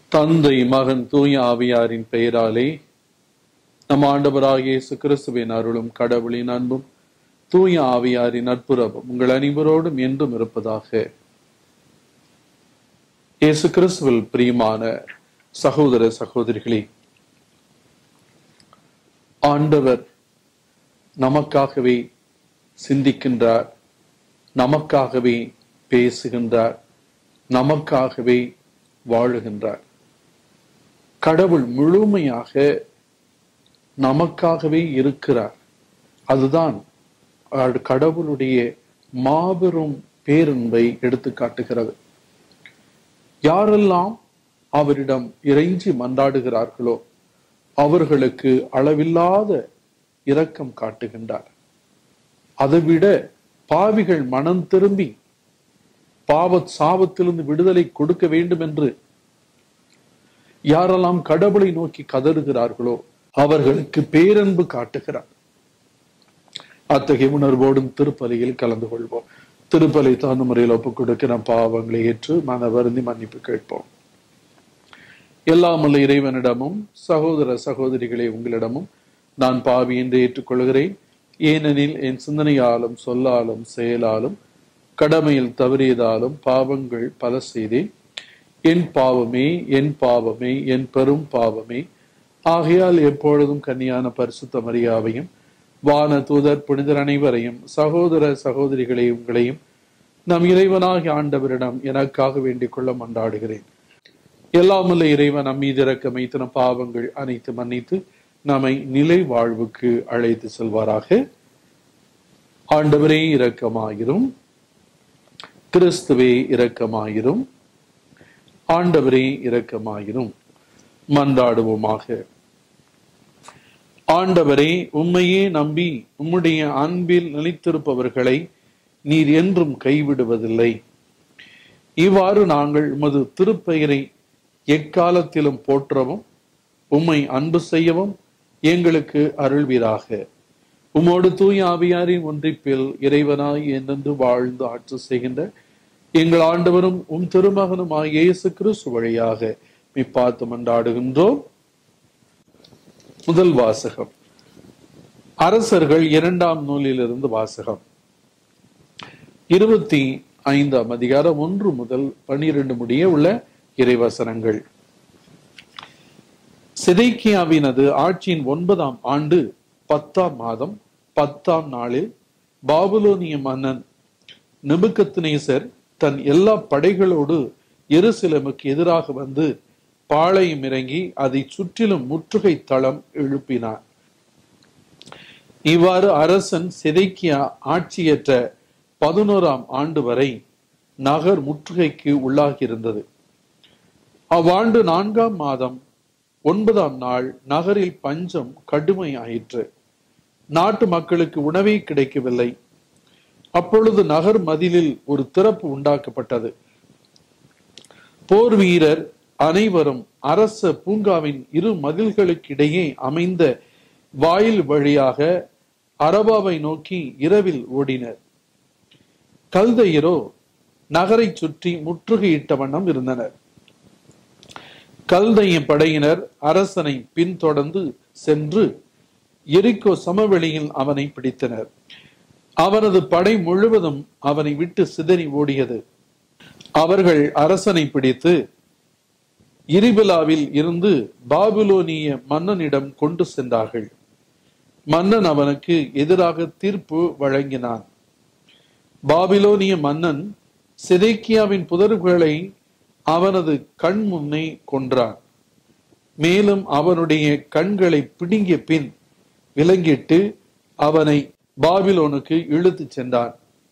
தந்தை மகன் தூய ஆவியாரின் பெயராலே நம் ஆண்டவராகிய இயேசு கிறிஸ்துவின் அருளும் கடவுளின் அன்பும் தூய ஆவியாரின் நட்புறவும் உங்கள் அனைவரோடும் என்றும் இருப்பதாக இயேசு கிறிஸ்துவில் பிரியமான சகோதர சகோதரிகளே ஆண்டவர் நமக்காகவே சிந்திக்கின்றார் நமக்காகவே பேசுகின்றார் நமக்காகவே வாழுகின்றார் கடவுள் முழுமையாக நமக்காகவே இருக்கிறார் அதுதான் அஹ், கடவுளுடைய மாபெரும் பேரன்பை எடுத்து காட்டுகிறது யாரெல்லாம் அவரிடம் இறைஞ்சி மன்றாடுகிறார்களோ அவர்களுக்கு அளவில்லாத இரக்கம் காட்டுகின்றார் அதைவிட பாவிகள் மனம் திரும்பி பாவ சாபத்திலிருந்து விடுதலை கொடுக்க வேண்டும் என்று யாரெல்லாம் கடவுளை நோக்கி கதறுகிறார்களோ அவர்களுக்கு பேரன்பு காட்டுகிறார் அத்தகைய உணர்வோடும் திருப்பலியில் கலந்து கொள்வோம் திருப்பலி தகுந்த முறையில் ஒப்புக் கொடுக்கிற பாவங்களை ஏற்று மன வருந்தி மன்னிப்பு கேட்போம் எல்லாமல்ல இறைவனிடமும் சகோதர சகோதரிகளே உங்களிடமும் நான் பாவி என்று ஏற்றுக்கொள்கிறேன் ஏனெனில் என் சிந்தனையாலும் சொல்லாலும் செயலாலும் கடமையில் தவறியதாலும் பாவங்கள் பல செய்தேன் என் பாவமே என் பாவமே என் பெரும் பாவமே ஆகையால் எப்பொழுதும் கன்னியான பரிசுத்த மரியாவையும் வான தூதர் புனிதர் அனைவரையும் சகோதர சகோதரிகளை உங்களையும் நம் இறைவனாகிய ஆண்டவரிடம் எனக்காக வேண்டிக் கொள்ள மன்றாடுகிறேன் எல்லாமல்ல இறைவன் நம் மீது இறக்க மைத்தன பாவங்கள் அனைத்து மன்னித்து நம்மை நிலை வாழ்வுக்கு அழைத்து செல்வாராக ஆண்டவரே இரக்கமாயிரும் கிறிஸ்துவே இரக்கமாயிரும் ஆண்டவரே இரக்கமாயிரும் மன்றாடுவோமாக ஆண்டவரே உம்மையே நம்பி உம்முடைய அன்பில் நிலைத்திருப்பவர்களை நீர் என்றும் கைவிடுவதில்லை இவ்வாறு நாங்கள் உமது திருப்பெயரை எக்காலத்திலும் போற்றவும் உம்மை அன்பு செய்யவும் எங்களுக்கு அருள்வீராக உம்மோடு தூய ஆவியாரின் ஒன்றிப்பில் இறைவனாய் என்றென்று வாழ்ந்து ஆட்சி செய்கின்ற எங்கள் ஆண்டவரும் உம் திருமகனும் ஆகிய இயேசு கிறிஸ்து வழியாக மிப்பாத்து மன்றாடுகின்றோம் முதல் வாசகம் அரசர்கள் இரண்டாம் நூலிலிருந்து வாசகம் இருபத்தி ஐந்தாம் அதிகாரம் ஒன்று முதல் பனிரெண்டு முடிய உள்ள இறைவசனங்கள் சிதைக்கியாவினது ஆட்சியின் ஒன்பதாம் ஆண்டு பத்தாம் மாதம் பத்தாம் நாளில் பாபுலோனிய மன்னன் நெபுக்கத்நேசர் தன் எல்லா படைகளோடு எருசலேமுக்கு எதிராக வந்து பாளையம் இறங்கி அதை சுற்றிலும் முற்றுகை தளம் எழுப்பினார் இவ்வாறு அரசன் சிதைக்கியா ஆட்சியற்ற பதினோராம் ஆண்டு வரை நகர் முற்றுகைக்கு உள்ளாகியிருந்தது அவ்வாண்டு நான்காம் மாதம் ஒன்பதாம் நாள் நகரில் பஞ்சம் கடுமையாயிற்று நாட்டு மக்களுக்கு உணவே கிடைக்கவில்லை அப்பொழுது நகர் மதிலில் ஒரு திறப்பு உண்டாக்கப்பட்டது போர் வீரர் அனைவரும் அரச பூங்காவின் இரு மதில்களுக்கிடையே அமைந்த வாயில் வழியாக அரபாவை நோக்கி இரவில் ஓடினர் கல்தையரோ நகரை சுற்றி முற்றுகையிட்ட வண்ணம் இருந்தனர் கல்தைய படையினர் அரசனை பின்தொடர்ந்து சென்று எரிக்கோ சமவெளியில் அவனை பிடித்தனர் அவனது படை முழுவதும் அவனை விட்டு சிதறி ஓடியது அவர்கள் அரசனை பிடித்து இரிபிலாவில் இருந்து பாபிலோனிய மன்னனிடம் கொண்டு சென்றார்கள் மன்னன் அவனுக்கு எதிராக தீர்ப்பு வழங்கினான் பாபிலோனிய மன்னன் சிதைக்கியாவின் புதர்களை அவனது கண் முன்னே கொன்றான் மேலும் அவனுடைய கண்களை பிடுங்கிய பின் விலங்கிட்டு அவனை பாபிலோனுக்கு இழுத்துச் சென்றான்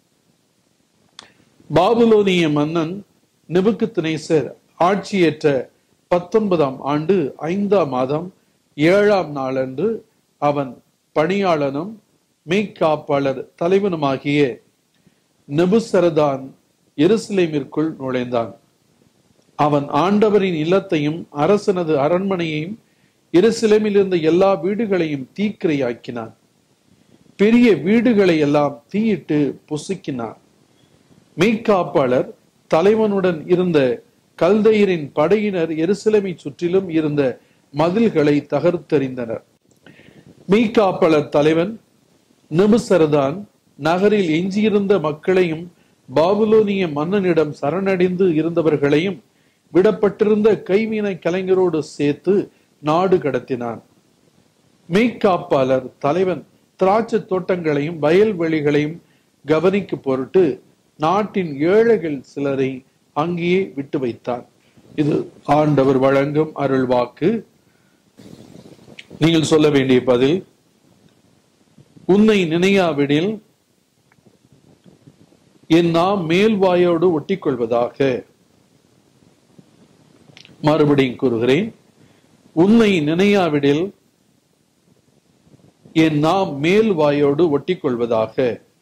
பாபிலோனிய மன்னன் நிபுக்குத்நேசர் ஆட்சியேற்ற பத்தொன்பதாம் ஆண்டு ஐந்தாம் மாதம் ஏழாம் நாளன்று அவன் பணியாளனும் மெய்க்காப்பாளர் தலைவனுமாகிய நெபுசரதான் எருசலேமிற்குள் நுழைந்தான் அவன் ஆண்டவரின் இல்லத்தையும் அரசனது அரண்மனையையும் எருசலேமில் இருந்த எல்லா வீடுகளையும் தீக்கிரையாக்கினான் பெரிய வீடுகளை எல்லாம் தீயிட்டு பொசுக்கினான் மெய்க்காப்பாளர் தலைவனுடன் இருந்த கல்தையரின் படையினர் எருசலேமை சுற்றிலும் இருந்த மதில்களை தகர்த்தெறிந்தனர் மீகாப்பலர் தலைவன் நிபுசரதான் நகரில் எஞ்சியிருந்த மக்களையும் பாபுலோனிய மன்னனிடம் சரணடைந்து இருந்தவர்களையும் விடப்பட்டிருந்த கைவினை கலைஞரோடு சேர்த்து நாடு கடத்தினான் மெய்காப்பாளர் தலைவன் திராட்சை தோட்டங்களையும் வயல்வெளிகளையும் கவனிக்க பொருட்டு நாட்டின் ஏழைகள் சிலரை அங்கேயே விட்டு வைத்தான் இது ஆண்டவர் வழங்கும் அருள் வாக்கு நீங்கள் சொல்ல வேண்டிய பதில் உன்னை நினையாவிடில் என் நாம் மேல்வாயோடு ஒட்டிக் கொள்வதாக மறுபடியும் கூறுகிறேன் உன்னை நினையாவிடில் என் நாம் மேல் வாயோடு ஒட்டிக் கொள்வதாக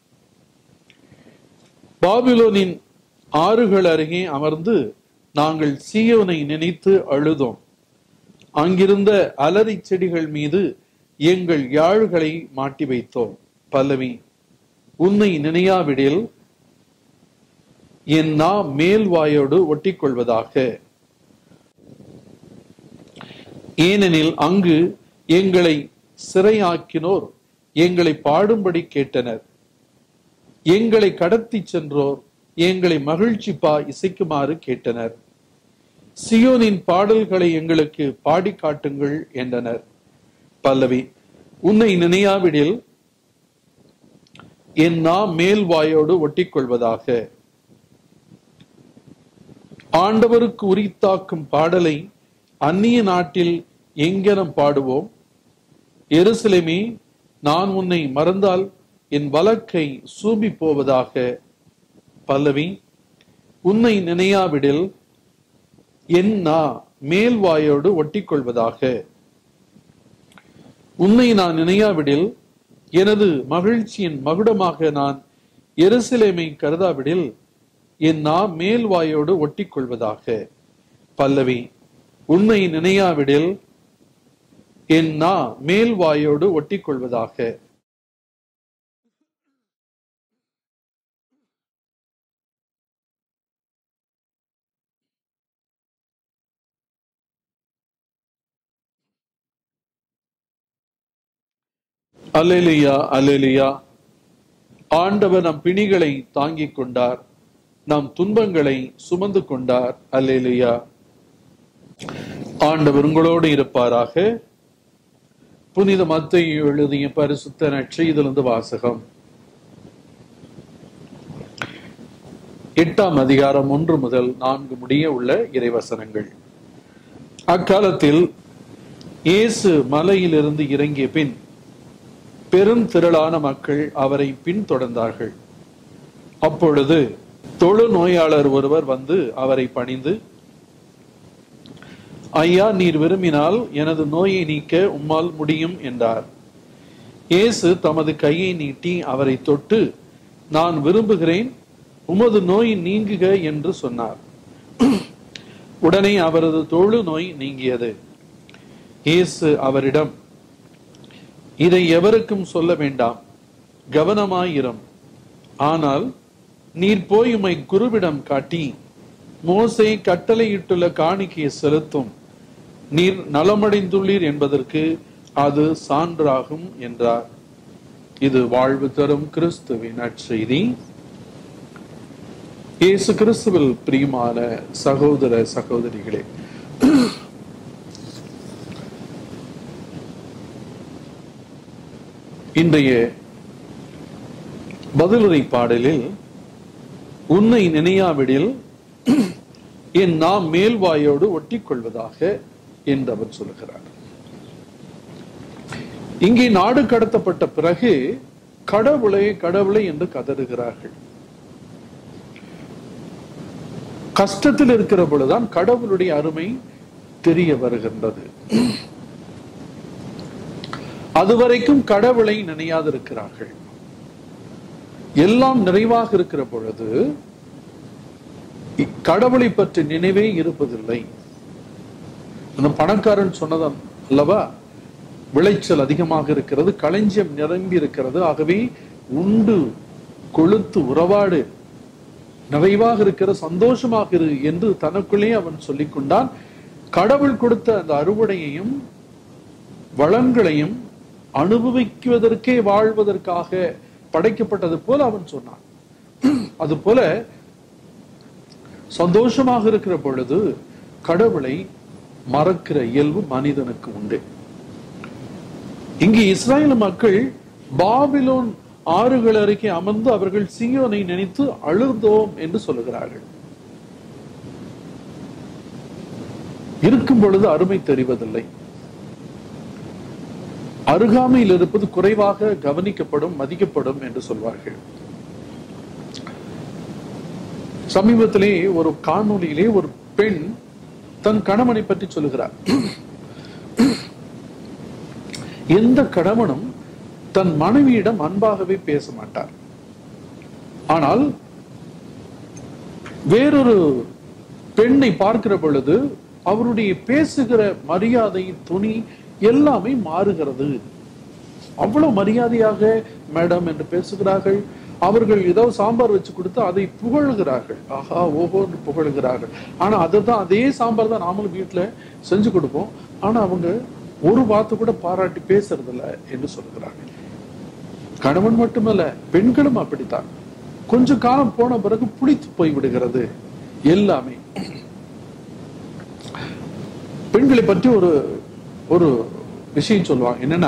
பாபிலோனின் ஆறுகள் அருகே அமர்ந்து நாங்கள் சீயோனை நினைத்து அழுதோம் அங்கிருந்த அலரி செடிகள் மீது எங்கள் யாழ்களை மாட்டி வைத்தோம் பல்லவி உன்னை நினையாவிடில் என் நா மேல் வாயோடு ஒட்டிக் கொள்வதாக ஏனெனில் அங்கு எங்களை சிறையாக்கினோர் எங்களை பாடும்படி கேட்டனர் எங்களை கடத்தி சென்றோர் எங்களை மகிழ்ச்சி பா இசைக்குமாறு கேட்டனர் சியோனின் பாடல்களை எங்களுக்கு பாடி காட்டுங்கள் என்றனர் பல்லவி உன்னை நினையாவிடில் என் நா மேல் வாயோடு ஒட்டிக் கொள்வதாக ஆண்டவருக்கு உரித்தாக்கும் பாடலை அந்நிய நாட்டில் எங்கெனம் பாடுவோம் எருசலேமே நான் உன்னை மறந்தால் என் வழக்கை சூபி போவதாக பல்லவி உன்னை நினையாவிடில் என் நா மேல் வாயோடு ஒட்டிக் கொள்வதாக உன்னை நான் நினையாவிடில் எனது மகிழ்ச்சியின் மகுடமாக நான் எருசலேமை கருதாவிடில் என் நா மேல் வாயோடு ஒட்டிக் கொள்வதாக பல்லவி உன்னை நினையாவிடில் என் நா மேல் வாயோடு ஒட்டிக் கொள்வதாக அல்லேலியா அல்லேலியா ஆண்டவர் நம் பிணிகளை தாங்கிக் கொண்டார் நம் துன்பங்களை சுமந்து கொண்டார் அல்லேலியா ஆண்டவர் உங்களோடு இருப்பாராக புனித மத்தையை எழுதிய பரிசுத்த நற்செய்திலிருந்து வாசகம் எட்டாம் அதிகாரம் ஒன்று முதல் நான்கு முடிய உள்ள இறைவசனங்கள் அக்காலத்தில் இயேசு மலையிலிருந்து இறங்கிய பின் பெரும் திரளான மக்கள் அவரை பின்தொடர்ந்தார்கள் அப்பொழுது தொழு நோயாளர் ஒருவர் வந்து அவரை பணிந்து ஐயா நீர் விரும்பினால் எனது நோயை நீக்க உம்மால் முடியும் என்றார் இயேசு தமது கையை நீட்டி அவரை தொட்டு நான் விரும்புகிறேன் உமது நோய் நீங்குக என்று சொன்னார் உடனே அவரது தொழு நோய் நீங்கியது இயேசு அவரிடம் இதை எவருக்கும் சொல்ல வேண்டாம் கவனமாயிரும் ஆனால் நீர் போய் உமை குருவிடம் காட்டி மோசை கட்டளையிட்டுள்ள காணிக்கையை செலுத்தும் நீர் நலமடைந்துள்ளீர் என்பதற்கு அது சான்றாகும் என்றார் இது வாழ்வு தரும் கிறிஸ்துவின் நற்செய்தி இயேசு கிறிஸ்துவில் பிரியமான சகோதர சகோதரிகளே இன்றைய பதிலுரை பாடலில் உன்னை நினையாவிடில் என் நாம் மேல்வாயோடு ஒட்டிக் கொள்வதாக என்று அவர் சொல்லுகிறார் இங்கே நாடு கடத்தப்பட்ட பிறகு கடவுளை கடவுளை என்று கதறுகிறார்கள் கஷ்டத்தில் இருக்கிற பொழுதுதான் கடவுளுடைய அருமை தெரிய வருகின்றது அதுவரைக்கும் கடவுளை நினையாதிருக்கிறார்கள் எல்லாம் நிறைவாக இருக்கிற பொழுது கடவுளை பற்றி நினைவே இருப்பதில்லை அந்த பணக்காரன் சொன்னதான் அல்லவா விளைச்சல் அதிகமாக இருக்கிறது களஞ்சியம் நிரம்பி இருக்கிறது ஆகவே உண்டு கொழுத்து உறவாடு நிறைவாக இருக்கிற சந்தோஷமாக இரு என்று தனக்குள்ளே அவன் சொல்லிக் கொண்டான் கடவுள் கொடுத்த அந்த அறுவடையையும் வளங்களையும் அனுபவிக்குவதற்கே வாழ்வதற்காக படைக்கப்பட்டது போல அவன் சொன்னான் அது போல சந்தோஷமாக இருக்கிற பொழுது கடவுளை மறக்கிற இயல்பு மனிதனுக்கு உண்டு இங்கு இஸ்ராயல் மக்கள் பாபிலோன் ஆறுகள் அருகே அமர்ந்து அவர்கள் சியோனை நினைத்து அழுதோம் என்று சொல்லுகிறார்கள் இருக்கும் பொழுது அருமை தெரிவதில்லை அருகாமையில் இருப்பது குறைவாக கவனிக்கப்படும் மதிக்கப்படும் என்று சொல்வார்கள் சமீபத்திலே ஒரு காணொளியிலே ஒரு பெண் தன் கணவனை பற்றி சொல்லுகிறார் எந்த கணவனும் தன் மனைவியிடம் அன்பாகவே பேச மாட்டார் ஆனால் வேறொரு பெண்ணை பார்க்கிற பொழுது அவருடைய பேசுகிற மரியாதை துணி எல்லாமே மாறுகிறது அவ்வளவு மரியாதையாக மேடம் என்று பேசுகிறார்கள் அவர்கள் ஏதோ சாம்பார் வச்சு கொடுத்து அதை புகழுகிறார்கள் ஆஹா ஓஹோன்னு புகழுகிறார்கள் ஆனா அதுதான் அதே சாம்பார் தான் நாமளும் வீட்டுல செஞ்சு கொடுப்போம் ஆனா அவங்க ஒரு வார்த்தை கூட பாராட்டி பேசுறது இல்ல என்று சொல்கிறார்கள் கணவன் மட்டுமல்ல பெண்களும் அப்படித்தான் கொஞ்ச காலம் போன பிறகு புளித்து போய் விடுகிறது எல்லாமே பெண்களை பற்றி ஒரு ஒரு விஷயம் சொல்லுவாங்க என்னன்னா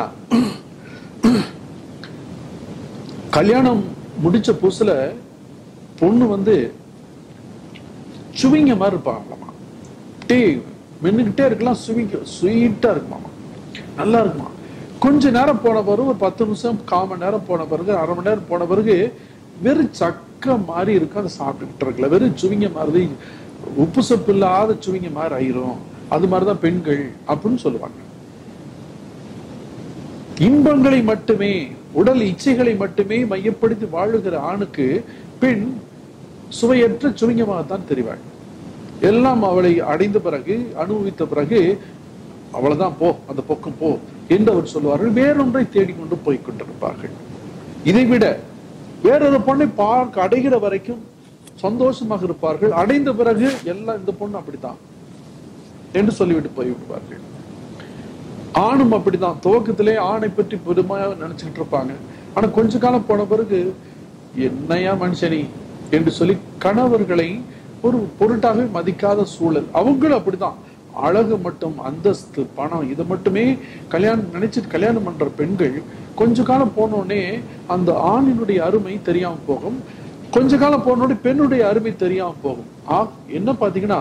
கல்யாணம் முடிச்ச புதுசுல பொண்ணு வந்து சுவிங்க மாதிரி இருப்பாங்களாமா டே மென்னுகிட்டே இருக்கலாம் சுவிங்க ஸ்வீட்டா இருக்குமாமா நல்லா இருக்குமா கொஞ்ச நேரம் போன பிறகு ஒரு பத்து நிமிஷம் கால் மணி நேரம் போன பிறகு அரை மணி நேரம் போன பிறகு வெறும் சக்க மாதிரி இருக்கும் அதை சாப்பிட்டுக்கிட்டு இருக்கல வெறும் சுவிங்க மாதிரி உப்பு சப்பு இல்லாத சுவிங்க மாதிரி ஆயிரும் அது மாதிரிதான் பெண்கள் அப்படின்னு சொல்லுவாங்க இன்பங்களை மட்டுமே உடல் இச்சைகளை மட்டுமே மையப்படுத்தி வாழுகிற ஆணுக்கு பெண் சுவையற்ற சுவிங்கமாகத்தான் தெரிவாள் எல்லாம் அவளை அடைந்த பிறகு அனுபவித்த பிறகு அவ்வளவுதான் போ அந்த பக்கம் போ என்று அவர் சொல்லுவார்கள் வேறொன்றை தேடிக்கொண்டு போய் கொண்டிருப்பார்கள் இதை விட வேறொரு பொண்ணை பார்க்க அடைகிற வரைக்கும் சந்தோஷமாக இருப்பார்கள் அடைந்த பிறகு எல்லாம் இந்த பொண்ணு அப்படித்தான் என்று சொல்லிவிட்டு போய்விடுவார்கள் ஆணும் அப்படிதான் துவக்கத்திலே ஆணை பற்றி பெருமையா நினைச்சுக்கிட்டு இருப்பாங்க ஆனா கொஞ்ச காலம் போன பிறகு என்னையா மனுஷனி என்று சொல்லி கணவர்களை ஒரு பொருட்டாகவே மதிக்காத சூழல் அவங்களும் அப்படிதான் அழகு மட்டும் அந்தஸ்து பணம் இது மட்டுமே கல்யாணம் நினைச்சிட்டு கல்யாணம் பண்ற பெண்கள் கொஞ்ச காலம் போனோடனே அந்த ஆணினுடைய அருமை தெரியாம போகும் கொஞ்ச காலம் போனோடனே பெண்ணுடைய அருமை தெரியாம போகும் ஆ என்ன பாத்தீங்கன்னா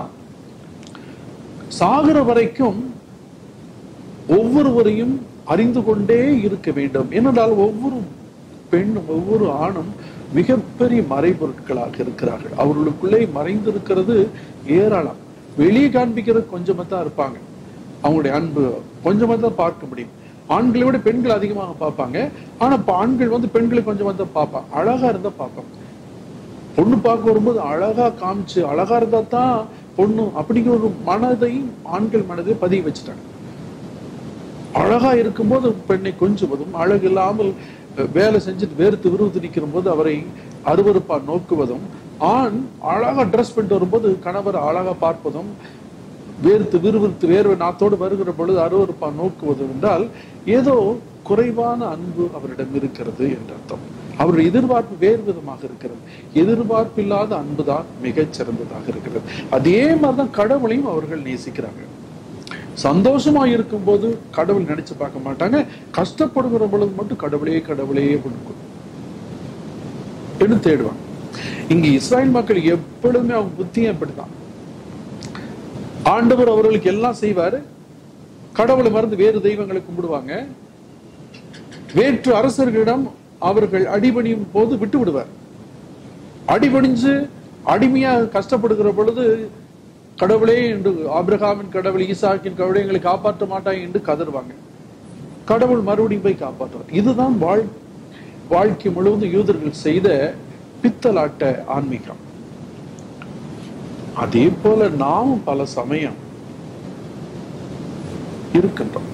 சாகிற வரைக்கும் ஒவ்வொருவரையும் அறிந்து கொண்டே இருக்க வேண்டும் ஏனென்றால் ஒவ்வொரு பெண்ணும் ஒவ்வொரு ஆணும் மிகப்பெரிய மறைபொருட்களாக இருக்கிறார்கள் அவர்களுக்குள்ளே மறைந்திருக்கிறது ஏராளம் வெளியே காண்பிக்கிறது கொஞ்சமா தான் இருப்பாங்க அவங்களுடைய அன்பு கொஞ்சமா தான் பார்க்க முடியும் ஆண்களை விட பெண்கள் அதிகமாக பார்ப்பாங்க ஆனா இப்ப ஆண்கள் வந்து பெண்களை கொஞ்சமா தான் பார்ப்பாங்க அழகா இருந்தா பார்ப்பாங்க பொண்ணு பார்க்க வரும்போது அழகா காமிச்சு அழகா இருந்தா தான் பொண்ணு அப்படிங்கிற ஒரு மனதை ஆண்கள் மனதை பதிய வச்சுட்டாங்க அழகா இருக்கும்போது பெண்ணை கொஞ்சுவதும் அழகு இல்லாமல் வேலை செஞ்சுட்டு வேர்த்து விருது நிற்கிற போது அவரை அருவருப்பா நோக்குவதும் ஆண் அழகா ட்ரெஸ் பண்ணிட்டு வரும்போது கணவர் அழகா பார்ப்பதும் வேர்த்து விறுவிறுத்து வேர்வை நாத்தோடு வருகிற பொழுது அருவருப்பா நோக்குவதும் என்றால் ஏதோ குறைவான அன்பு அவரிடம் இருக்கிறது என்ற அர்த்தம் அவருடைய எதிர்பார்ப்பு வேறு விதமாக இருக்கிறது எதிர்பார்ப்பு இல்லாத அன்புதான் மிகச் சிறந்ததாக இருக்கிறது அதே மாதிரிதான் கடவுளையும் அவர்கள் நேசிக்கிறாங்க சந்தோஷமா இருக்கும் போது கடவுள் நினைச்சு பார்க்க மாட்டாங்க கஷ்டப்படுகிற பொழுது மட்டும் கடவுளே கடவுளே கொடுக்கும் என்று தேடுவாங்க இங்க இஸ்ராயல் மக்கள் எப்பொழுதுமே அவங்க புத்தியும் அப்படித்தான் ஆண்டவர் அவர்களுக்கு எல்லாம் செய்வாரு கடவுளை மறந்து வேறு தெய்வங்களை கும்பிடுவாங்க வேற்று அரசர்களிடம் அவர்கள் அடிபணியும் போது விட்டு விடுவார் அடிபணிஞ்சு அடிமையா கஷ்டப்படுகிற பொழுது கடவுளே என்று ஆபிரகாமின் கடவுள் ஈசாக்கின் கடவுளை எங்களை காப்பாற்ற மாட்டாங்க என்று கதறுவாங்க கடவுள் மறுபடியும் போய் காப்பாற்றுவார் இதுதான் வாழ் வாழ்க்கை முழுவதும் யூதர்கள் செய்த பித்தலாட்ட ஆன்மீகம் அதே போல நாமும் பல சமயம் இருக்கின்றோம்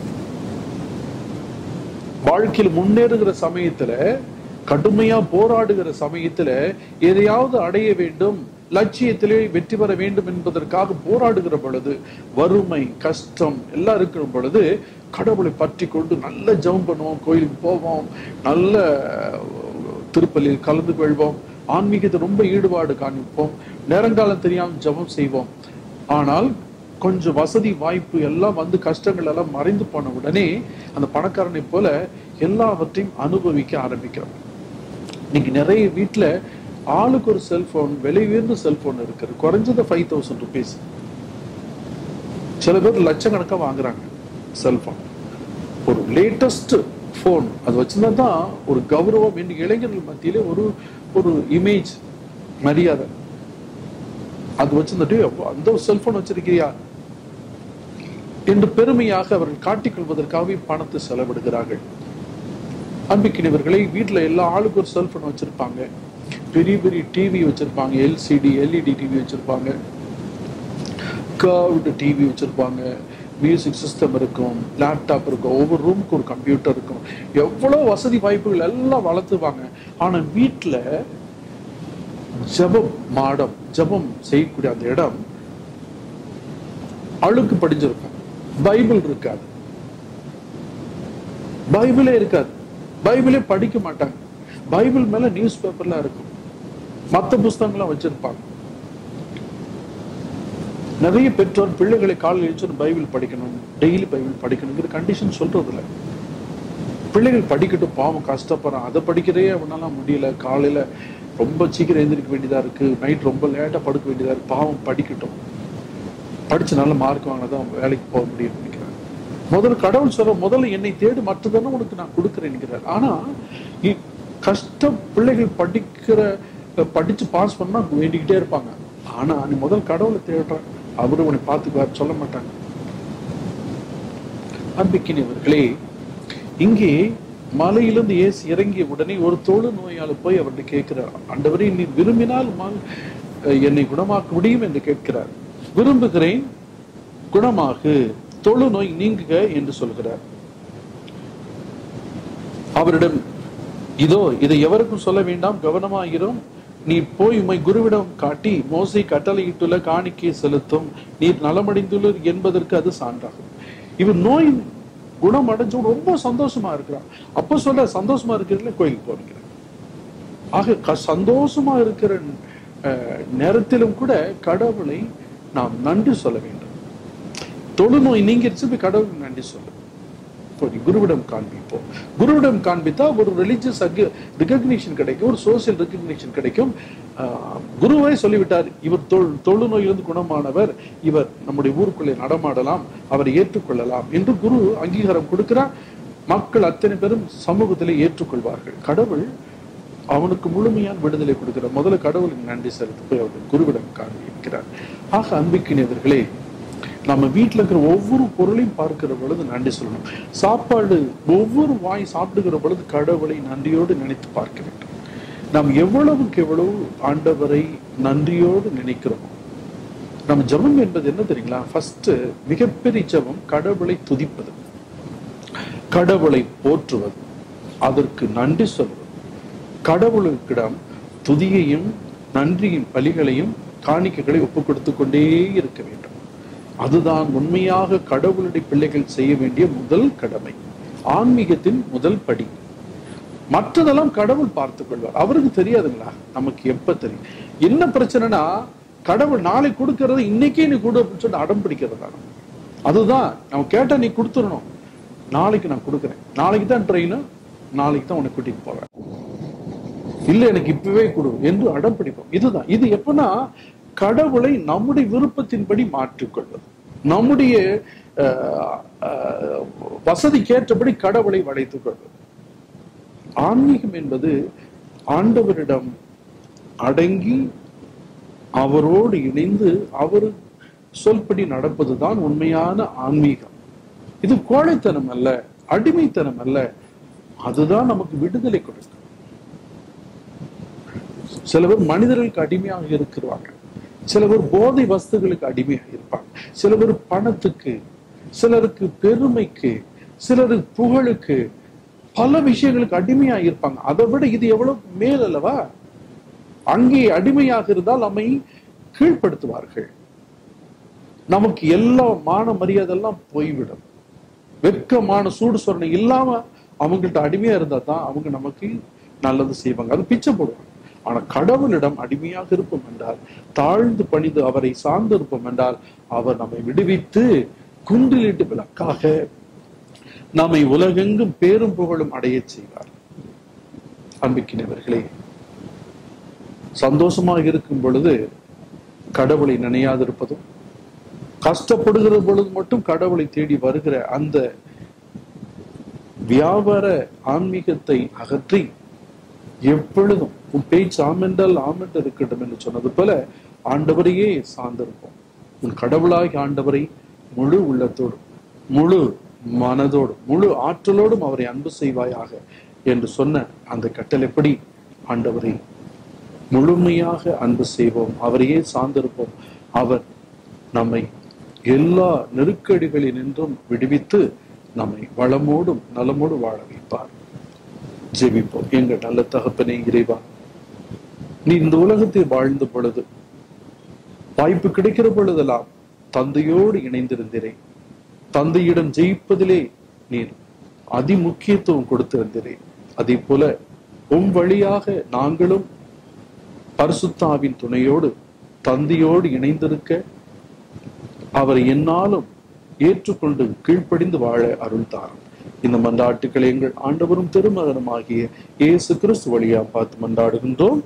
வாழ்க்கையில் முன்னேறுகிற சமயத்துல கடுமையா போராடுகிற சமயத்துல எதையாவது அடைய வேண்டும் லட்சியத்திலே வெற்றி பெற வேண்டும் என்பதற்காக போராடுகிற பொழுது வறுமை கஷ்டம் எல்லாம் இருக்கிற பொழுது கடவுளை பற்றி கொண்டு நல்ல ஜெபம் பண்ணுவோம் கோயிலுக்கு போவோம் நல்ல திருப்பலியில் கலந்து கொள்வோம் ஆன்மீகத்தை ரொம்ப ஈடுபாடு காண்பிப்போம் நேரங்காலம் தெரியாமல் ஜெபம் செய்வோம் ஆனால் கொஞ்சம் வசதி வாய்ப்பு எல்லாம் வந்து கஷ்டங்கள் எல்லாம் மறைந்து போன உடனே அந்த பணக்காரனை போல எல்லாவற்றையும் அனுபவிக்க ஆரம்பிக்கிறோம் இன்னைக்கு நிறைய வீட்டுல ஆளுக்கு ஒரு செல்போன் விலை உயர்ந்த செல்போன் இருக்குது குறைஞ்சது ஃபைவ் தௌசண்ட் ருபீஸ் சில பேர் லட்சக்கணக்கா வாங்குறாங்க செல்போன் ஒரு லேட்டஸ்ட் ஃபோன் அது வச்சிருந்தா தான் ஒரு கௌரவம் இன்னைக்கு இளைஞர்கள் மத்தியிலே ஒரு ஒரு இமேஜ் மரியாதை அது வச்சிருந்துட்டு அப்போ அந்த செல்போன் வச்சிருக்கிறியா என்று பெருமையாக அவர்கள் காட்டிக்கொள்வதற்காகவே பணத்தை செலவிடுகிறார்கள் அன்பிக்கினவர்களை வீட்டுல எல்லா ஆளுக்கு ஒரு செல்போன் வச்சிருப்பாங்க பெரிய பெரிய டிவி வச்சிருப்பாங்க எல்சிடி எல்இடி டிவி வச்சிருப்பாங்க கர்வ்டு டிவி வச்சிருப்பாங்க மியூசிக் சிஸ்டம் இருக்கும் லேப்டாப் இருக்கும் ஒவ்வொரு ரூமுக்கு ஒரு கம்ப்யூட்டர் இருக்கும் எவ்வளவு வசதி வாய்ப்புகள் எல்லாம் வளர்த்துவாங்க ஆனா வீட்டுல ஜபம் மாடம் ஜபம் செய்யக்கூடிய அந்த இடம் அழுக்கு படிஞ்சிருக்கும் பைபிள் இருக்காது பைபிளே இருக்காது பைபிளே படிக்க மாட்டாங்க பைபிள் மேல நியூஸ் பேப்பர்லாம் இருக்கும் மத்த புஸ்தகங்கள்லாம் வச்சிருப்பாங்க நிறைய பெற்றோர் பிள்ளைகளை காலையில் எழுச்சு பைபிள் படிக்கணும் டெய்லி பைபிள் படிக்கணுங்கிற கண்டிஷன் சொல்றது இல்லை பிள்ளைகள் படிக்கட்டும் பாவம் கஷ்டப்படுறான் அதை படிக்கிறதே அவனால முடியல காலையில ரொம்ப சீக்கிரம் எழுந்திருக்க வேண்டியதா இருக்கு நைட் ரொம்ப லேட்டா படுக்க வேண்டியதா இருக்கு பாவம் படிக்கட்டும் படிச்சு நல்ல மார்க் வாங்கினதான் வேலைக்கு போக முடியும் நினைக்கிறாங்க முதல்ல கடவுள் சொல்ற முதல்ல என்னை தேடு மற்றதானே உனக்கு நான் கொடுக்குறேன் ஆனா இ- கஷ்ட பிள்ளைகள் படிக்கிற படிச்சு பாஸ் பண்ணா வேண்டிக்கிட்டே இருப்பாங்க ஆனா நீ முதல் கடவுளை தேடுற அவரு உன்னை பார்த்துக்குவார் சொல்ல மாட்டாங்க அன்பிக்கினவர்களே இங்கே மலையிலிருந்து ஏசி இறங்கிய உடனே ஒரு தொழு நோயாளர் போய் அவர்கிட்ட கேட்கிறார் ஆண்டவரே நீ விரும்பினால் மா- என்னை குணமாக்க முடியும் என்று கேட்கிறார் விரும்புகிறேன் குணமாகு தொழு நோய் நீங்குக என்று சொல்கிறார் அவரிடம் இதோ இதை எவருக்கும் சொல்ல வேண்டாம் கவனமாகிறோம் நீ போய் உம்மை குருவிடம் காட்டி மோசை கட்டளையிட்டுள்ள காணிக்கை செலுத்தும் நீர் நலமடைந்துள்ளீர் என்பதற்கு அது சான்றாகும் இவர் நோய் குணமடைஞ்சு ரொம்ப சந்தோஷமா இருக்கிறார் அப்ப சொல்ற சந்தோஷமா இருக்கிறதுல கோயிலுக்கு போறீங்க ஆக க- சந்தோஷமா இருக்கிற அஹ், நேரத்திலும் கூட கடவுளை நாம் நன்றி சொல்ல வேண்டும் தொழுநோய் நீங்கிருச்சு போய் கடவுளுக்கு நன்றி சொல்ல போய் குருவிடம் காண்பிப்போம் குருவிடம் காண்பித்தா ஒரு ரிலிஜியஸ் ரெகக்னிஷன் கிடைக்கும் ஒரு சோசியல் ரெகக்னிஷன் கிடைக்கும் ஆஹ், குருவே சொல்லிவிட்டார் இவர் தொழு தொழுநோயிலிருந்து குணமானவர் இவர் நம்முடைய ஊருக்குள்ளே நடமாடலாம் அவரை ஏற்றுக்கொள்ளலாம் என்று குரு அங்கீகாரம் கொடுக்கிறார் மக்கள் அத்தனை பேரும் சமூகத்திலே ஏற்றுக்கொள்வார்கள் கடவுள் அவனுக்கு முழுமையான விடுதலை கொடுக்கிறார் முதல்ல கடவுளுக்கு நன்றி செலுத்தி போய் அவர் குருவிடம் காண்பிக்கிறார் ஆக அன்பிக்கினவர்களே நம்ம வீட்டில் இருக்கிற ஒவ்வொரு பொருளையும் பார்க்கிற பொழுது நன்றி சொல்லணும் சாப்பாடு ஒவ்வொரு வாய் சாப்பிடுகிற பொழுது கடவுளை நன்றியோடு நினைத்து பார்க்க வேண்டும் நாம் எவ்வளவுக்கு எவ்வளவு ஆண்டவரை நன்றியோடு நினைக்கிறோமோ நம்ம ஜெபம் என்பது என்ன தெரியுங்களா ஃபர்ஸ்ட் மிகப்பெரிய ஜெபம் கடவுளை துதிப்பது கடவுளை போற்றுவது அதற்கு நன்றி சொல்வது கடவுளுக்கிடம் துதியையும் நன்றியின் பலிகளையும் காணிக்கைகளை ஒப்புக் கொடுத்து கொண்டே இருக்க வேண்டும் அதுதான் உண்மையாக கடவுளுடைய பிள்ளைகள் செய்ய வேண்டிய முதல் கடமை ஆன்மீகத்தின் முதல் படி மற்றதெல்லாம் கடவுள் பார்த்துக் கொள்வார் அவருக்கு தெரியாதுங்களா நமக்கு எப்ப தெரியும் என்ன பிரச்சனைனா கடவுள் நாளை கொடுக்கறது இன்னைக்கே நீ கொடு அப்படின்னு சொல்லி அடம் பிடிக்கிறதா அதுதான் அவன் கேட்டா நீ கொடுத்துடணும் நாளைக்கு நான் கொடுக்குறேன் நாளைக்கு தான் ட்ரெயின் நாளைக்கு தான் உன்னை கூட்டிட்டு போறேன் இல்ல எனக்கு இப்பவே கொடு என்று அடம் பிடிப்போம் இதுதான் இது எப்பன்னா கடவுளை நம்முடைய விருப்பத்தின்படி மாற்றிக்கொள்வது நம்முடைய அஹ், அஹ், வசதிக்கேற்றபடி கடவுளை வளைத்துக் கொள்வது ஆன்மீகம் என்பது ஆண்டவரிடம் அடங்கி அவரோடு இணைந்து அவர் சொல்படி நடப்பதுதான் உண்மையான ஆன்மீகம் இது கோழைத்தனம் அல்ல அடிமைத்தனம் அல்ல அதுதான் நமக்கு விடுதலை கொடுக்கும் சில பேர் மனிதர்களுக்கு அடிமையாக இருக்கிறாங்க சில பேர் போதை வஸ்துகளுக்கு அடிமையாக இருப்பாங்க சில பேர் பணத்துக்கு சிலருக்கு பெருமைக்கு சிலருக்கு புகழுக்கு பல விஷயங்களுக்கு அடிமையாக இருப்பாங்க அதை விட இது எவ்வளவு மேல் அல்லவா அங்கே அடிமையாக இருந்தால் நம்மை கீழ்ப்படுத்துவார்கள் நமக்கு எல்லா மான மரியாதை எல்லாம் போய்விடும் வெட்கமான சூடு சொரணை இல்லாம அவங்கள்ட்ட அடிமையா இருந்தா தான் அவங்க நமக்கு நல்லது செய்வாங்க அது பிச்சை போடுவாங்க ஆனா கடவுளிடம் அடிமையாக இருப்போம் என்றால் தாழ்ந்து பணிந்து அவரை சார்ந்து இருப்போம் என்றால் அவர் நம்மை விடுவித்து குன்றிலிட்டு விளக்காக நம்மை உலகெங்கும் பேரும் புகழும் அடையச் செய்வார் அன்பிக்கினவர்களே சந்தோஷமாக இருக்கும் பொழுது கடவுளை நினையாதிருப்பதும் கஷ்டப்படுகிற பொழுது மட்டும் கடவுளை தேடி வருகிற அந்த வியாபார ஆன்மீகத்தை அகற்றி எப்பொழுதும் உன் பேச்சு ஆமென்றால் ஆமென்று இருக்கட்டும் என்று சொன்னது போல ஆண்டவரையே சார்ந்திருப்போம் உன் கடவுளாகி ஆண்டவரை முழு உள்ளத்தோடும் முழு மனதோடும் முழு ஆற்றலோடும் அவரை அன்பு செய்வாயாக என்று சொன்ன அந்த கட்டளைப்படி ஆண்டவரை முழுமையாக அன்பு செய்வோம் அவரையே சார்ந்திருப்போம் அவர் நம்மை எல்லா நெருக்கடிகளினின்றும் விடுவித்து நம்மை வளமோடும் நலமோடு வாழ வைப்பார் ஜெபிப்போம் எங்கள் நல்ல தகப்பனே இறைவா நீ இந்த உலகத்தில் வாழ்ந்த பொழுது வாய்ப்பு கிடைக்கிற பொழுதெல்லாம் தந்தையோடு இணைந்திருந்தீரே தந்தையிடம் ஜெயிப்பதிலே நீர் அதிமுக்கியத்துவம் கொடுத்திருந்தீரே அதே போல உம் வழியாக நாங்களும் பரிசுத்தாவின் துணையோடு தந்தையோடு இணைந்திருக்க அவரை என்னாலும் ஏற்றுக்கொண்டு கீழ்ப்படிந்து வாழ அருள் தாரும் இந்த மன்றாட்டுக்களை எங்கள் ஆண்டவரும் திருமகனும் ஆகிய இயேசு கிறிஸ்து வழியா பார்த்து மன்றாடுகின்றோம்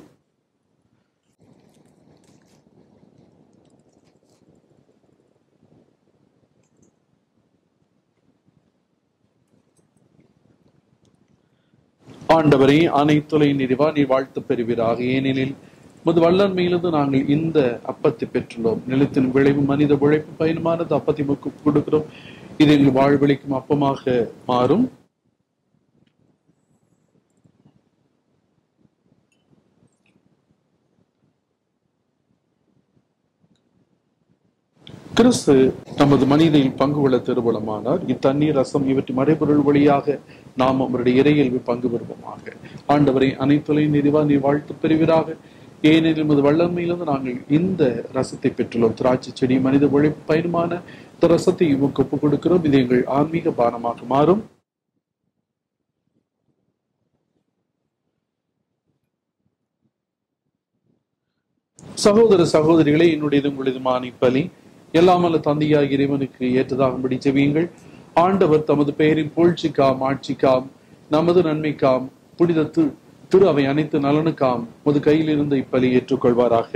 ஆண்டவரே அனைத்துலை நிறைவா நீ வாழ்த்து பெறுவீராக ஏனெனில் முது வல்லன்மையிலிருந்து நாங்கள் இந்த அப்பத்தை பெற்றுள்ளோம் நிலத்தின் விளைவு மனித உழைப்பு பயனுமானது அப்பத்தை முக்கு கொடுக்கிறோம் இது எங்கள் வாழ்வழிக்கும் அப்பமாக மாறும் கிறிஸ்து நமது மனிதனில் பங்கு கொள்ள திருவுளமானார் இத்தண்ணீர் ரசம் இவற்றின் மறைபொருள் வழியாக நாம் அவருடைய இறையில்வி பங்கு பெறுவோமாக ஆண்டவரை அனைத்துலையும் நிறைவா நீ வாழ்த்து பெறுவீராக ஏனெனில் நமது வல்லமையிலிருந்து நாங்கள் இந்த ரசத்தை பெற்றுள்ளோம் திராட்சை செடி மனித உழைப்பு பயனுமான இந்த ரசத்தை இவங்க ஒப்புக் கொடுக்கிறோம் இது எங்கள் ஆன்மீக பானமாக மாறும் சகோதர சகோதரிகளே என்னுடையது உங்களுதுமான இப்பலி எல்லாமல்ல தந்தையாகிய இறைவனுக்கு ஏற்றதாகும்படி செவியுங்கள் ஆண்டவர் தமது பெயரின் புகழ்ச்சிக்காம் ஆட்சிக்காம் நமது நன்மைக்காம் புனித திரு திரு அவை அனைத்து நலனுக்காம் முது கையில் இருந்த இப்பலி ஏற்றுக்கொள்வாராக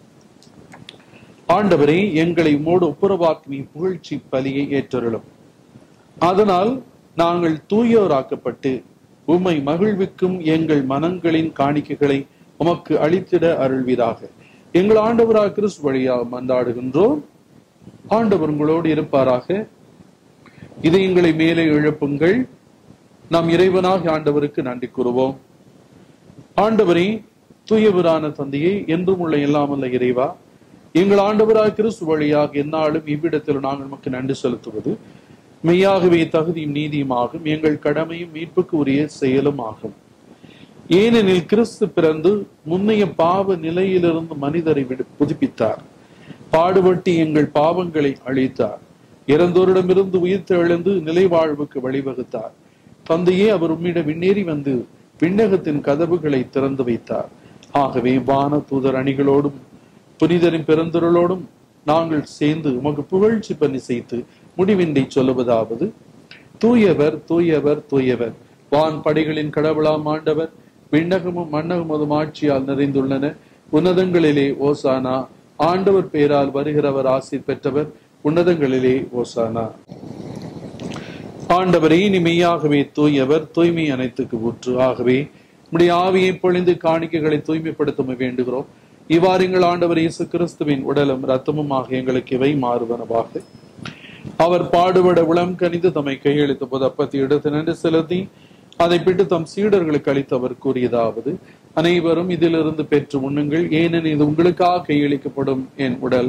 ஆண்டவரே எங்களை உம்மோடு ஒப்புரவாக்கி புகழ்ச்சி பலியை ஏற்றருளும் அதனால் நாங்கள் தூயோராக்கப்பட்டு உம்மை மகிழ்விக்கும் எங்கள் மனங்களின் காணிக்கைகளை உமக்கு அளித்திட அருள்வீராக எங்கள் ஆண்டவராக கிறிஸ்து வழியாக மன்றாடுகின்றோம் ஆண்டவர் உங்களோடு இருப்பாராக இதயங்களை மேலே எழுப்புங்கள் நாம் இறைவனாக ஆண்டவருக்கு நன்றி கூறுவோம் ஆண்டவரே தூயவரான தந்தையே என்றும் உள்ள எல்லாமல்ல இறைவா எங்கள் ஆண்டவராக கிறிஸ்து வழியாக எந்நாளும் இவ்விடத்தில் நாங்கள் நமக்கு நன்றி செலுத்துவது மெய்யாகவே தகுதியும் நீதியுமாகும் எங்கள் கடமையும் மீட்புக்கு உரிய செயலும் ஆகும் ஏனெனில் கிறிஸ்து பிறந்து முன்னைய பாவ நிலையிலிருந்து மனிதரை விடு புதுப்பித்தார் பாடுபட்டு எங்கள் பாவங்களை அழித்தார் இறந்தோரிடமிருந்து உயிர் தெழுந்து நிலை வாழ்வுக்கு வழிவகுத்தார் தந்தையே அவர் உம்மிடம் விண்ணேறி வந்து விண்ணகத்தின் கதவுகளை திறந்து வைத்தார் ஆகவே வான தூதர் அணிகளோடும் புனிதரின் பிறந்தொருளோடும் நாங்கள் சேர்ந்து உமக்கு புகழ்ச்சி பண்ணி செய்து முடிவின்றி சொல்லுவதாவது தூயவர் தூயவர் தூயவர் வான் படைகளின் கடவுளாம் ஆண்டவர் விண்ணகமும் மன்னகமும் ஆட்சியால் நிறைந்துள்ளன உன்னதங்களிலே ஓசானா ஆண்டவர் பெயரால் வருகிறவர் ஆசீர் பெற்றவர் உன்னதங்களிலே ஓசானா ஆண்டவரே நீ மெய்யாகவே தூயவர் தூய்மை அனைத்துக்கு ஊற்று ஆகவே நம்முடைய ஆவியை பொழிந்து காணிக்கைகளை தூய்மைப்படுத்த வேண்டுகிறோம் இவ்வாறு எங்கள் ஆண்டவர் இயேசு கிறிஸ்துவின் உடலும் ரத்தமும் ஆகிய எங்களுக்கு இவை மாறுவனவாக அவர் பாடுபட உளம் கனிந்து தம்மை கையெழுத்த போது அப்பத்தை எடுத்து நின்று செலுத்தி அதை பிட்டு தம் சீடர்களுக்கு அளித்து அவர் கூறியதாவது அனைவரும் இதிலிருந்து பெற்று உண்ணுங்கள் ஏனெனில் இது உங்களுக்காக கையளிக்கப்படும் என் உடல்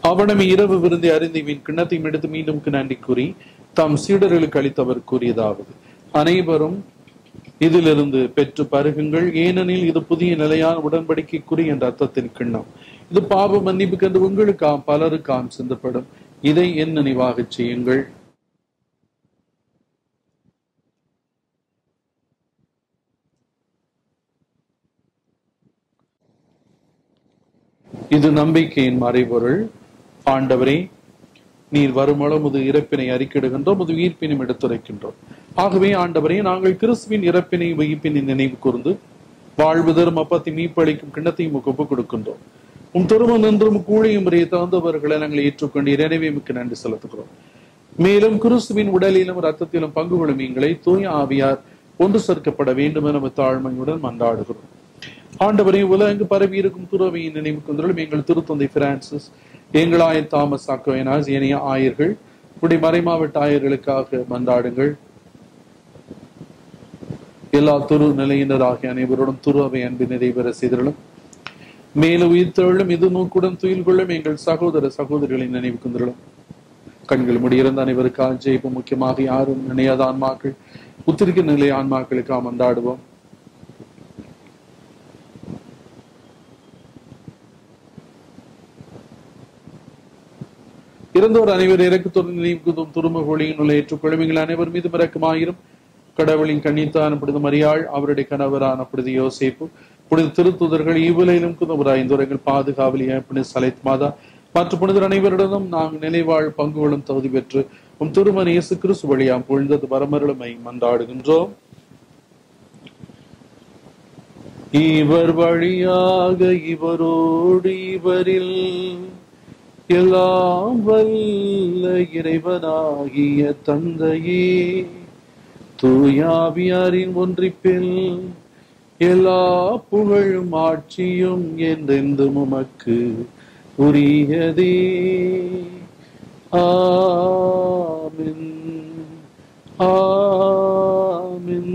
அவனமே இரவு விருந்தை அறிந்து மீன் கிண்ணத்தையும் எடுத்து மீண்டும் நன்றி கூறி தம் சீடர்களுக்கு அளித்தவர் கூறியதாவது அனைவரும் இதிலிருந்து பெற்று பருகுங்கள் ஏனெனில் இது புதிய நிலையான உடன்படிக்கைக்குரிய என்ற அர்த்தத்தின் கிண்ணம் இது பாவ மன்னிப்புக்கு என்று உங்களுக்காம் பலருக்காம் சிந்தப்படும் இதை என் நினைவாகச் செய்யுங்கள் இது நம்பிக்கையின் மறைபொருள் ஆண்டவரே நீர் வருமளவு முது இறப்பினை அறிக்கிடுகின்றோம் முது உயிர்ப்பினையும் எடுத்துரைக்கின்றோம் ஆகவே ஆண்டவரே நாங்கள் கிறிஸ்துவின் இறப்பினை உயிர்ப்பினை நினைவு கூர்ந்து வாழ்வு தரும் அப்பத்தை மீப்பளிக்கும் கிண்ணத்தையும் உமக்கு ஒப்புக் கொடுக்கின்றோம் உம் திருமணம் நின்றும் கூழியும் முறையை தகுந்தவர்களை நாங்கள் ஏற்றுக்கொண்டு இறைவே மிக்க நன்றி செலுத்துகிறோம் மேலும் கிறிஸ்துவின் உடலிலும் ரத்தத்திலும் பங்கு கொள்ளும் எங்களை தூய ஆவியார் ஒன்று சேர்க்கப்பட வேண்டும் என தாழ்மையுடன் மன்றாடுகிறோம் ஆண்டவரை உலகெங்கு பரவி இருக்கும் துறவியின் நினைவு கொண்டலும் எங்கள் திருத்தந்தை பிரான்சிஸ் எங்களாயர் தாமஸ் அக்கோயனாஸ் ஏனைய ஆயர்கள் இப்படி மறைமாவட்ட ஆயர்களுக்காக மன்றாடுங்கள் எல்லா துரு நிலையினர் ஆகிய அனைவருடன் துரு அவை அன்பு நிறைவேற செய்திருளும் மேலும் உயிர்த்தெழும் இது நோக்குடன் துயில் கொள்ளும் எங்கள் சகோதர சகோதரிகளின் நினைவு கொண்டிருளும் கண்கள் முடியிருந்த அனைவருக்காக ஜெயிப்பு முக்கியமாக யாரும் நினையாத ஆன்மாக்கள் உத்திரிக்க நிலை ஆன்மாக்களுக்காக மன்றாடுவோம் இறந்தோர் அனைவர் இறக்கத்துடன் நினைவுக்குதும் துருமகொழியின் உள்ள ஏற்றுக்கொள்ளும் எங்கள் அனைவர் மீது இறக்கமாயிரும் கடவுளின் கண்ணித்தான் புனித மரியாள் அவருடைய கணவரான புனித யோசேப்பு புனித திருத்துதர்கள் ஈவுலையிலும் குதவராய் எங்கள் பாதுகாவலிய புனித சலைத் மாதா மற்ற புனிதர் அனைவரிடமும் நாங்கள் நினைவாழ் பங்கு கொள்ளும் தகுதி பெற்று உம் திருமண இயேசு கிறிஸ்து வழியாம் பொழுந்தது வரமருளமை மன்றாடுகின்றோம் இவர் வழியாக இவரோடு இவரில் எல்லாம் வல்ல இறைவனாகிய தந்தையே தூயாவியாரின் ஒன்றிப்பில் எல்லா புகழும் ஆட்சியும் என்றென்றும் உமக்கு உரியதே ஆமென் ஆமென்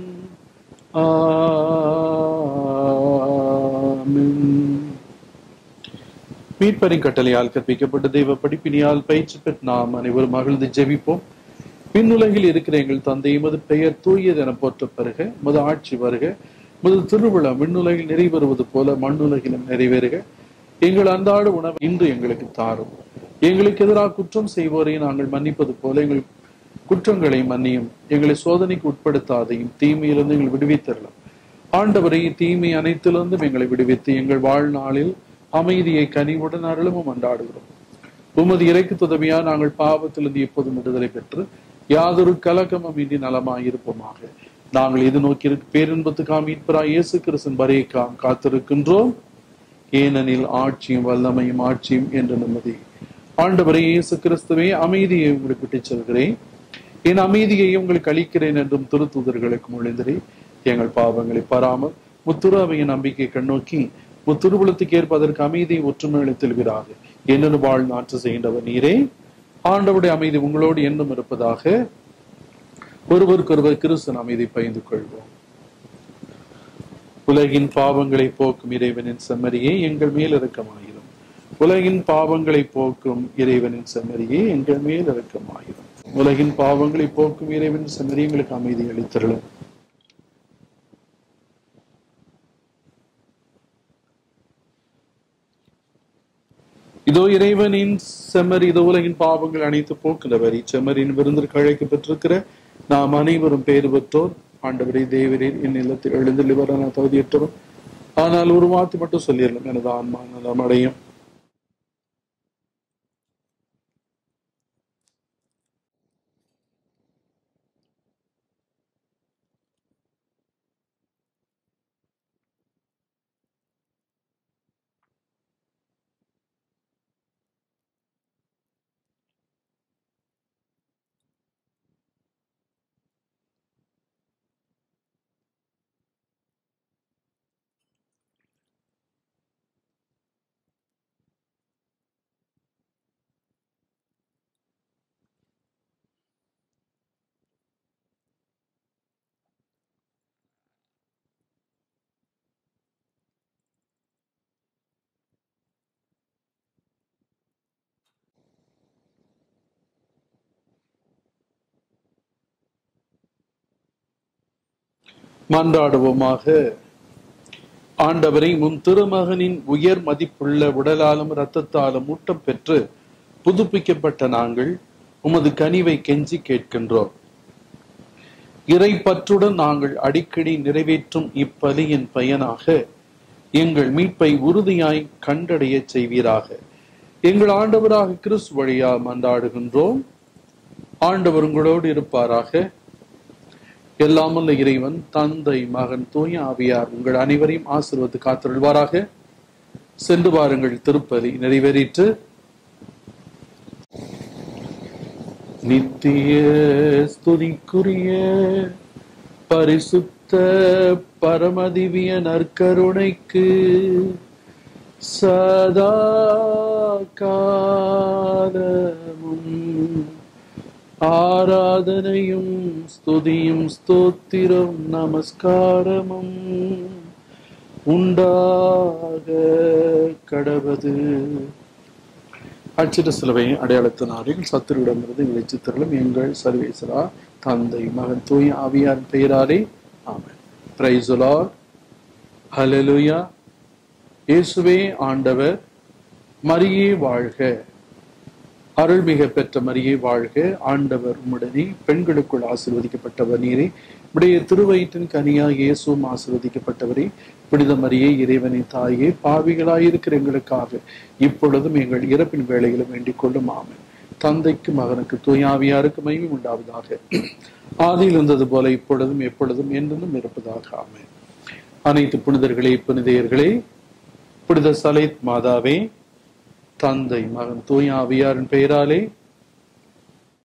ஆமென் மீட்பரின் கட்டளையால் கற்பிக்கப்பட்ட தெய்வ படிப்பினியால் பயிற்சி பெற்று நாம் அனைவரும் மகிழ்ந்து ஜெபிப்போம் விண்ணுலகில் இருக்கிற எங்கள் தந்தை எமது பெயர் தூயது என போற்ற பெறுக மது ஆட்சி வருக மது திருவிழா விண்ணுலகில் நிறைவேறுவது போல மண்ணுலகிலும் நிறைவேறுக எங்கள் அன்றாட உணவு இன்று எங்களுக்கு தாரும் எங்களுக்கு எதிராக குற்றம் செய்வோரை நாங்கள் மன்னிப்பது போல எங்கள் குற்றங்களை மன்னியும் எங்களை சோதனைக்கு உட்படுத்தாதையும் தீமையிலிருந்து எங்கள் விடுவித்தரலாம் ஆண்டவரை தீமை அனைத்திலிருந்தும் எங்களை விடுவித்து எங்கள் வாழ்நாளில் அமைதியை கனிவுடன் அருளமும் அன்றாடுகிறோம் உமது இறைக்கு துதவியா நாங்கள் பாவத்திலிருந்து எப்போதும் விடுதலை பெற்று யாதொரு கலக்கமும் இன்றி நலமாயிருப்போமாக நாங்கள் இது நோக்கி இருக்கு பேரின்பத்துக்காக மீட்பரா இயேசு கிறிஸ்தன் வரைக்காம் காத்திருக்கின்றோம் ஏனெனில் ஆட்சியும் வல்லமையும் ஆட்சியும் என்று நிம்மதி ஆண்டவரே இயேசு கிறிஸ்துவே அமைதியை உங்களுக்கு விட்டுச் செல்கிறேன் என் அமைதியை உங்களுக்கு அளிக்கிறேன் என்றும் திருத்தூதர்களுக்கு மொழிந்தரே எங்கள் பாவங்களை பாராமல் முத்துராவையின் நம்பிக்கை கண்ணோக்கி முத்திருவுளத்துக்கு ஏற்ப அதற்கு அமைதி ஒற்றுமை அளித்தல்கிறாக என்னென்னு வாழ் நாற்று செய்கின்றவர் நீரே ஆண்டவுடைய அமைதி உங்களோடு என்னும் இருப்பதாக ஒருவருக்கொருவர் கிறிஸ்தன் அமைதி பகிர்ந்து கொள்வோம் உலகின் பாவங்களை போக்கும் இறைவனின் செம்மறியே எங்கள் மேல் இறக்கமாயிரும் உலகின் பாவங்களை போக்கும் இறைவனின் செம்மறியே எங்கள் மேல் இறக்கமாயிரும் உலகின் பாவங்களை போக்கும் இறைவனின் செம்மறி எங்களுக்கு அமைதி அளித்தருளும் இதோ இறைவனின் செம்மறி இதோ உலகின் பாவங்கள் அனைத்து போக்குறவர் இச்செம்மரின் விருந்திற்கு அழைக்கப்பட்டிருக்கிற நாம் அனைவரும் பேறு பெற்றோர் ஆண்டவரே தேவரே என் இல்லத்தில் எழுந்தில் வர நான் தகுதியற்றோம் ஆனால் ஒரு வார்த்தை மட்டும் சொல்லிடலாம் எனது ஆன்மா நலம் அடையும் மன்றாடுவோமாக ஆண்டவரை முன் திருமகனின் உயர் மதிப்புள்ள உடலாலும் இரத்தத்தாலும் ஊட்டம் பெற்று புதுப்பிக்கப்பட்ட நாங்கள் உமது கனிவை கெஞ்சி கேட்கின்றோம் இறை பற்றுடன் நாங்கள் அடிக்கடி நிறைவேற்றும் இப்பலியின் பயனாக எங்கள் மீட்பை உறுதியாய் கண்டடைய செய்வீராக எங்கள் ஆண்டவராக கிறிஸ்து வழியா மன்றாடுகின்றோம் ஆண்டவர் உங்களோடு இருப்பாராக எல்லாமல்ல இறைவன் தந்தை மகன் தூய ஆவியார் உங்கள் அனைவரையும் ஆசிர்வத்து காத்திருள்வாராக சென்று வாருங்கள் திருப்பலி நிறைவேறிற்று நித்திய ஸ்துதிக்குரிய பரிசுத்த பரமதிவிய நற்கருணைக்கு சதா காலமும் ஆராதனையும் ஸ்துதியும் ஸ்தோத்திரம் நமஸ்காரமும் உண்டாக கடவது அச்சிட்ட சிலுவை அடையாளத்தினாரில் சத்துருவிடமிருந்து எங்களை சித்திரலும் எங்கள் சர்வேசரா தந்தை மகன் தூய் ஆவியார் பெயராலே ஆமென் பிரைசுலா ஹலலுயா இயேசுவே ஆண்டவர் மரியே வாழ்க அருள்மிக பெற்ற மரியே வாழ்க ஆண்டவர் உம்முடனே பெண்களுக்குள் ஆசிர்வதிக்கப்பட்டவர் நீரே உடைய திருவயிற்றின் கனியா இயேசுவும் ஆசிர்வதிக்கப்பட்டவரே புனித மரியே இறைவனின் தாயே பாவிகளாயிருக்கிற எங்களுக்காக இப்பொழுதும் எங்கள் இறப்பின் வேலையிலும் வேண்டிக் கொள்ளும் ஆமென் தந்தைக்கு மகனுக்கு தூயாவியாருக்கு மகிமை உண்டாவதாக ஆதியில் இருந்தது போல இப்பொழுதும் எப்பொழுதும் என்றும் இருப்பதாக ஆமென் அனைத்து புனிதர்களே புனிதையர்களே புனித சலைத் மாதாவே தந்தை மகன் தூய ஆவியாரின் பெயராலே